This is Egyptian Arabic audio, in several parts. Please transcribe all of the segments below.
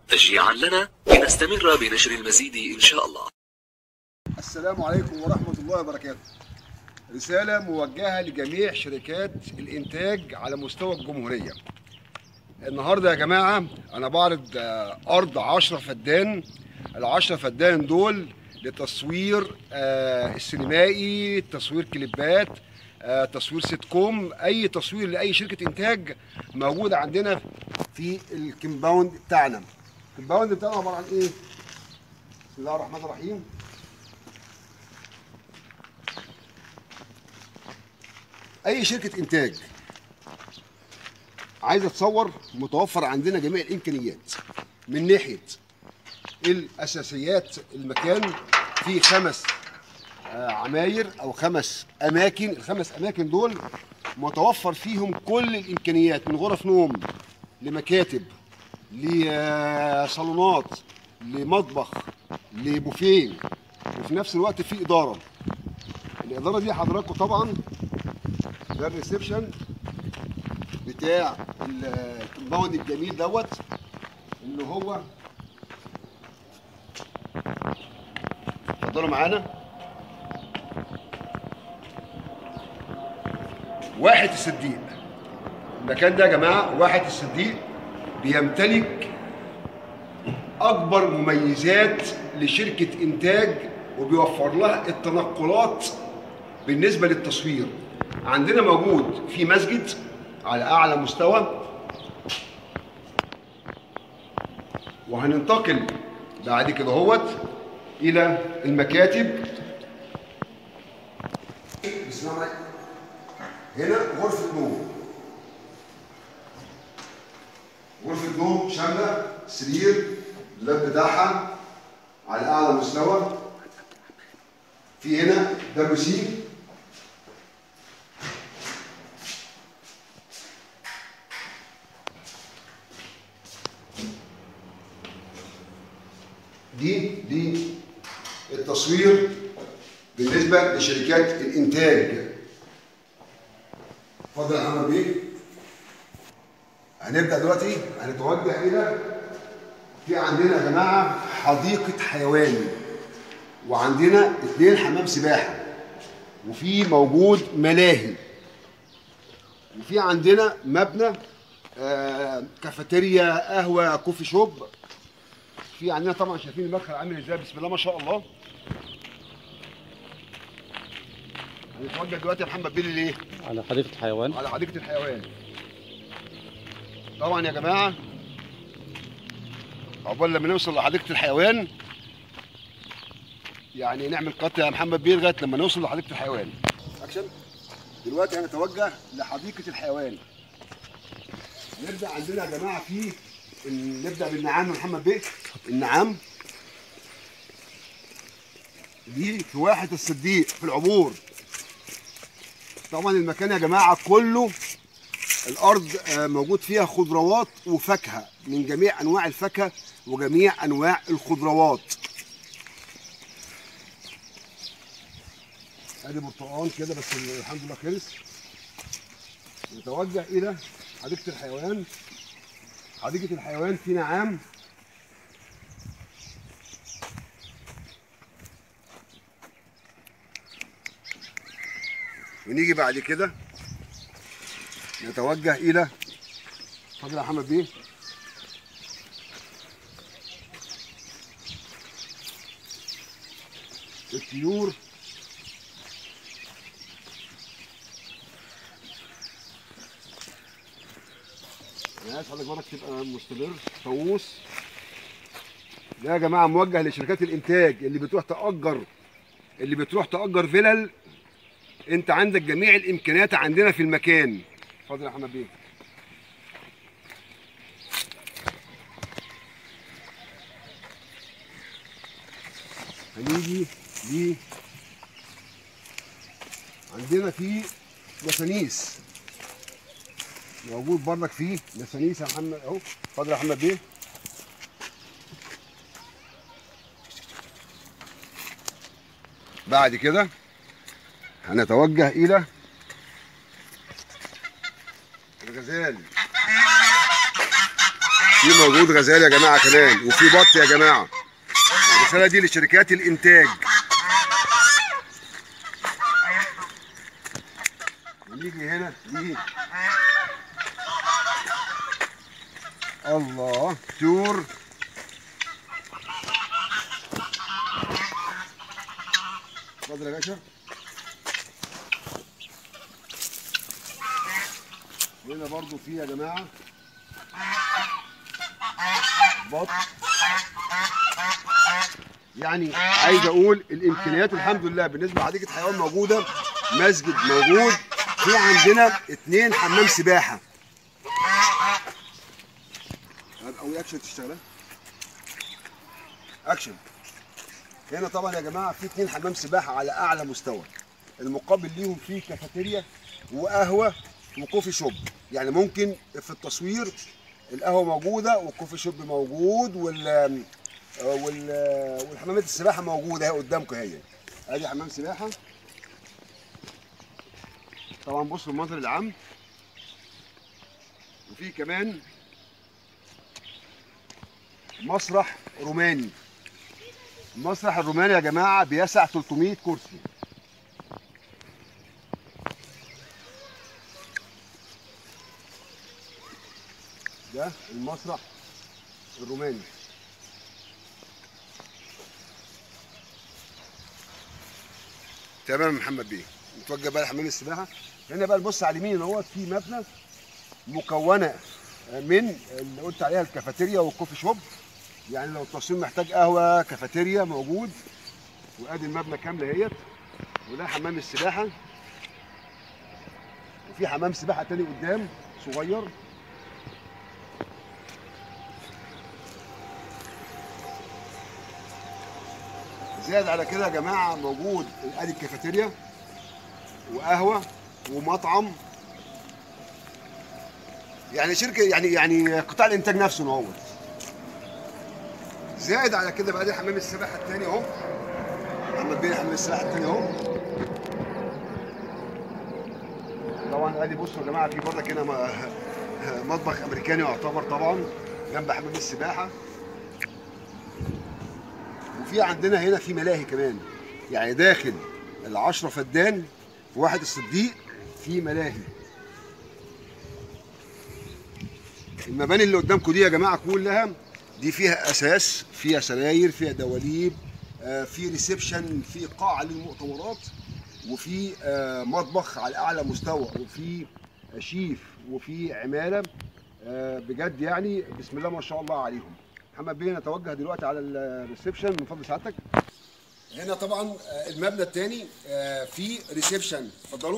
تشجيعا لنا لنستمر بنشر المزيد إن شاء الله السلام عليكم ورحمة الله وبركاته رسالة موجهة لجميع شركات الإنتاج على مستوى الجمهورية النهاردة يا جماعة أنا بعرض آه، أرض 10 فدان العشرة فدان دول لتصوير آه، السينمائي تصوير كليبات آه، تصوير سيت كوم أي تصوير لأي شركة إنتاج موجودة عندنا في الكمباوند بتاعنا الكمباوند بتاعنا عبارة عن إيه؟ بسم الله الرحمن الرحيم اي شركه انتاج عايزه تصور متوفر عندنا جميع الامكانيات من ناحيه الاساسيات المكان في خمس آه، عماير او خمس اماكن الخمس اماكن دول متوفر فيهم كل الامكانيات من غرف نوم لمكاتب لصالونات لمطبخ لبوفيه وفي نفس الوقت في اداره الاداره دي حضراتكم طبعا ده الريسبشن بتاع الكومباوند الجميل دوت اللي هو اتفضلوا معانا واحد الصديق المكان ده يا جماعه واحد الصديق بيمتلك اكبر مميزات لشركه انتاج وبيوفر لها التنقلات بالنسبه للتصوير عندنا موجود في مسجد على اعلى مستوى وهننتقل بعد كده هوت الى المكاتب بسم الله الرحمن الرحيم. هنا غرفه نوم غرفه نوم شامله سرير اللاب بتاعها على اعلى مستوى في هنا دبليو سي دي دي التصوير بالنسبه لشركات الانتاج اتفضل يا محمد بيه هنبدا دلوقتي هنتوجه الى في عندنا يا جماعه حديقه حيوان وعندنا اثنين حمام سباحه وفي موجود ملاهي وفي عندنا مبنى آه كافيتيريا قهوه كوفي شوب في عندنا طبعا شايفين المدخل عامل ازاي بسم الله ما شاء الله هنتوجه دلوقتي يا محمد بيه ليه؟ على حديقة حيوان على حديقه الحيوان طبعا يا جماعه عقبال لما نوصل لحديقه الحيوان يعني نعمل قطع يا محمد بيه لغايه لما نوصل لحديقه الحيوان اكشن دلوقتي هنتوجه لحديقه الحيوان نبدا عندنا يا جماعه في نبدا بالنعام يا محمد بيه النعام دي في واحد الصديق في العبور طبعا المكان يا جماعه كله الارض آه، موجود فيها خضروات وفاكهه من جميع انواع الفاكهه وجميع انواع الخضروات ادي برتقال كده بس الحمد لله خلص نتوجه الى حديقه الحيوان حديقه الحيوان في نعام ونيجي بعد كده نتوجه الى اتفضل يا محمد بيه الطيور انا عايز حضرتك برضك تبقى مستمر طاووس ده يا جماعه موجه لشركات الانتاج اللي بتروح تاجر اللي بتروح تاجر فيلل انت عندك جميع الامكانيات عندنا في المكان اتفضل يا محمد بيه هنيجي ل عندنا في نسانيس موجود برضك فيه نسانيس يا محمد اهو اتفضل يا محمد بيه بعد كده هنتوجه الى الغزال في موجود غزال يا جماعه كمان وفي بط يا جماعه الرساله دي لشركات الانتاج نيجي هنا دي الله تور اتفضل يا باشا هنا برضو في يا جماعه بط يعني عايز اقول الامكانيات الحمد لله بالنسبه لحديقه حيوان موجوده مسجد موجود في عندنا اتنين حمام سباحه او اكشن تشتغل اكشن هنا طبعا يا جماعه في اتنين حمام سباحه على اعلى مستوى المقابل ليهم في كافيتيريا وقهوه وكوفي شوب يعني ممكن في التصوير القهوه موجوده والكوفي شوب موجود وال وال والحمامات السباحه موجوده اهي قدامكم اهي ادي حمام سباحه طبعا بصوا المنظر العام وفي كمان مسرح روماني المسرح الروماني يا جماعه بيسع 300 كرسي ده المسرح الروماني تمام يا محمد بيه نتوجه بقى لحمام السباحه هنا بقى نبص على اليمين اهوت في مبنى مكونه من اللي قلت عليها الكافيتيريا والكوفي شوب يعني لو التصوير محتاج قهوه كافيتيريا موجود وادي المبنى كامله اهيت وده حمام السباحه وفي حمام سباحه تاني قدام صغير زائد على كده يا جماعه موجود ادي الكافيتيريا وقهوه ومطعم يعني شركه يعني يعني قطاع الانتاج نفسه هو زائد على كده بقى دي حمام السباحه الثاني اهو محمد بيه حمام السباحه الثاني اهو طبعا ادي بصوا يا جماعه في برضك هنا م- مطبخ امريكاني يعتبر طبعا جنب حمام السباحه وفي عندنا هنا في ملاهي كمان يعني داخل العشرة فدان في واحد الصديق في ملاهي المباني اللي قدامكم دي يا جماعه كلها دي فيها اساس فيها سراير فيها دواليب آه، في ريسبشن في قاعه للمؤتمرات وفي آه، مطبخ على اعلى مستوى وفي شيف وفي عماله آه، بجد يعني بسم الله ما شاء الله عليهم محمد بيه نتوجه دلوقتي على الريسبشن من فضل سعادتك هنا طبعا آه، المبنى الثاني في ريسبشن اتفضلوا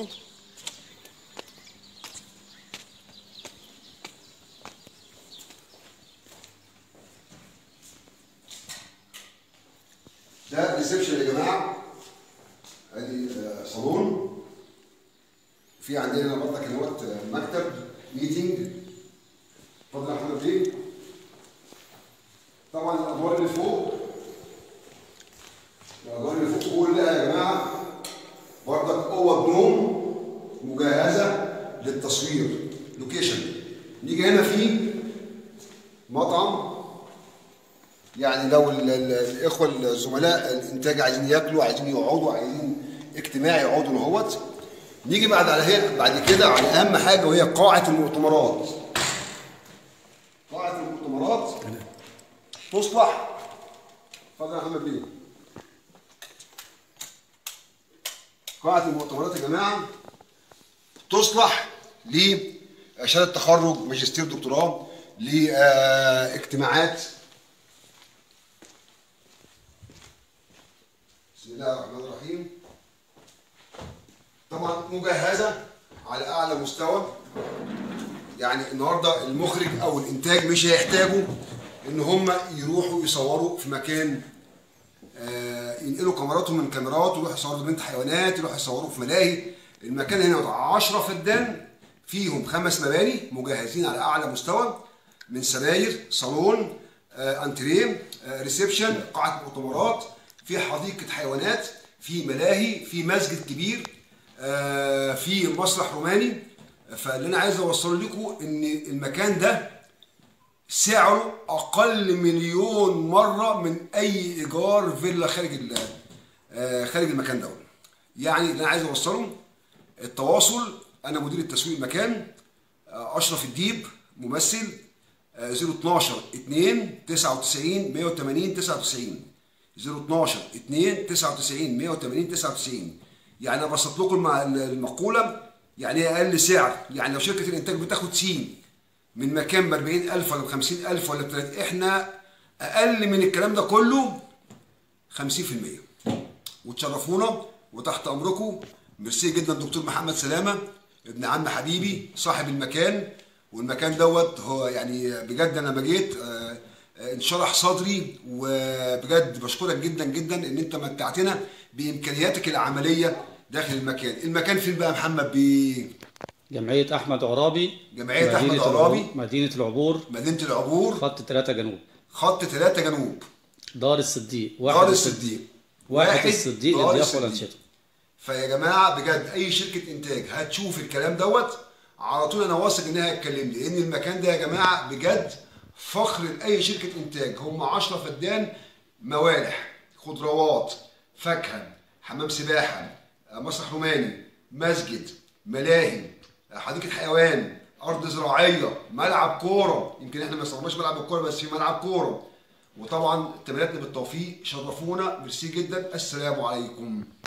ده ريسبشن يا جماعه ادي آه، صالون في عندنا برضك هنا مكتب ميتنج اتفضل يا محمد بيه طبعا الادوار اللي فوق الادوار اللي فوق كلها يا جماعه برضك اوض نوم مجهزه للتصوير لوكيشن نيجي هنا في مطعم يعني لو ال- ال- الاخوه الزملاء الانتاج عايزين ياكلوا عايزين يقعدوا عايزين اجتماع يقعدوا اهوت نيجي بعد على هي بعد كده على اهم حاجه وهي قاعه المؤتمرات قاعه المؤتمرات تصلح اتفضل يا محمد بيه قاعه المؤتمرات يا جماعه تصلح لشهاده تخرج ماجستير دكتوراه لاجتماعات بسم الله الرحمن الرحيم طبعا مجهزه على اعلى مستوى يعني النهارده المخرج او الانتاج مش هيحتاجوا ان هم يروحوا يصوروا في مكان آه، ينقلوا كاميراتهم من كاميرات ويروحوا يصوروا بنت حيوانات يروحوا يصوروا في ملاهي المكان هنا 10 فدان فيهم خمس مباني مجهزين على اعلى مستوى من سراير صالون آه، انتريه آه، ريسبشن قاعه مؤتمرات في حديقه حيوانات في ملاهي في مسجد كبير آه، في مسرح روماني فاللي انا عايز اوصله لكم ان المكان ده سعره اقل مليون مره من اي ايجار فيلا خارج ال- آه، خارج المكان ده يعني اللي انا عايز اوصله التواصل انا مدير التسويق المكان آه، اشرف الديب ممثل آه، 012 2 99 180 99 012 2 99 180 99 يعني انا بسط لكم مع المقوله يعني ايه اقل سعر يعني لو شركه الانتاج بتاخد سين من مكان ب 40000 ولا ب 50000 ولا ب 30 احنا اقل من الكلام ده كله 50% وتشرفونا وتحت امركم ميرسي جدا دكتور محمد سلامه ابن عم حبيبي صاحب المكان والمكان دوت هو يعني بجد انا لما جيت آه، آه، انشرح صدري وبجد بشكرك جدا جدا ان انت متعتنا بامكانياتك العمليه داخل المكان المكان فين بقى يا محمد بيه جمعية أحمد عرابي جمعية أحمد مدينة عرابي. العبور- مدينة العبور مدينه العبور خط 3 جنوب خط 3 جنوب دار الصديق دار الصديق واحد الصديق دار للضيافة الصديق. والأنشطة فيا جماعه بجد اي شركه انتاج هتشوف الكلام دوت على طول انا واثق انها هتكلمني لان المكان ده يا جماعه بجد فخر لاي شركه انتاج هم 10 فدان موالح خضروات فاكهه حمام سباحه مسرح روماني مسجد ملاهي حديقه حيوان ارض زراعيه ملعب كوره يمكن احنا ما استخدمناش ملعب الكوره بس في ملعب كوره وطبعا تمنياتنا بالتوفيق شرفونا ميرسي جدا السلام عليكم